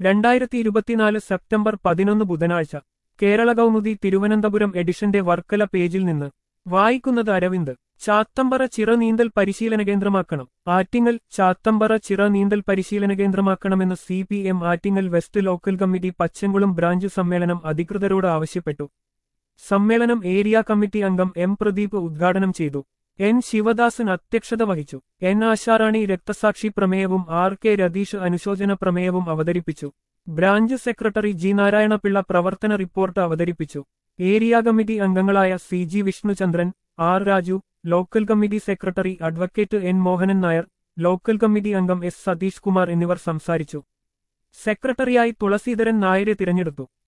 രണ്ടായിരത്തി ഇരുപത്തിനാല് സെപ്റ്റംബർ പതിനൊന്ന് ബുധനാഴ്ച കേരള കൗമുദി തിരുവനന്തപുരം എഡിഷന്റെ വർക്കല പേജിൽ നിന്ന് വായിക്കുന്നത് അരവിന്ദ് ചാത്തമ്പറ ചിറ നീന്തൽ പരിശീലന കേന്ദ്രമാക്കണം ആറ്റിങ്ങൽ ചാത്തമ്പറ ചിറ നീന്തൽ പരിശീലന കേന്ദ്രമാക്കണമെന്ന് C P M Attingal west local committee Pachankulam branch സമ്മേളനം അധികൃതരോട് ആവശ്യപ്പെട്ടു സമ്മേളനം ഏരിയ കമ്മിറ്റി അംഗം എം പ്രദീപ് ഉദ്ഘാടനം ചെയ്തു എൻ ശിവദാസൻ അധ്യക്ഷത വഹിച്ചു എൻ ആശാറാണി രക്തസാക്ഷി പ്രമേയവും ആർ കെ രതീഷ് അനുശോചന പ്രമേയവും അവതരിപ്പിച്ചു ബ്രാഞ്ച് സെക്രട്ടറി ജി നാരായണപിള്ള പ്രവർത്തന റിപ്പോർട്ട് അവതരിപ്പിച്ചു ഏരിയ കമ്മിറ്റി അംഗങ്ങളായ C G Vishnuchandran R Raju local committee secretary advocate N Mohanan Nair local committee അംഗം എസ് സതീഷ് കുമാർ എന്നിവർ സംസാരിച്ചു സെക്രട്ടറിയായി തുളസീധരൻ നായരെ തിരഞ്ഞെടുത്തു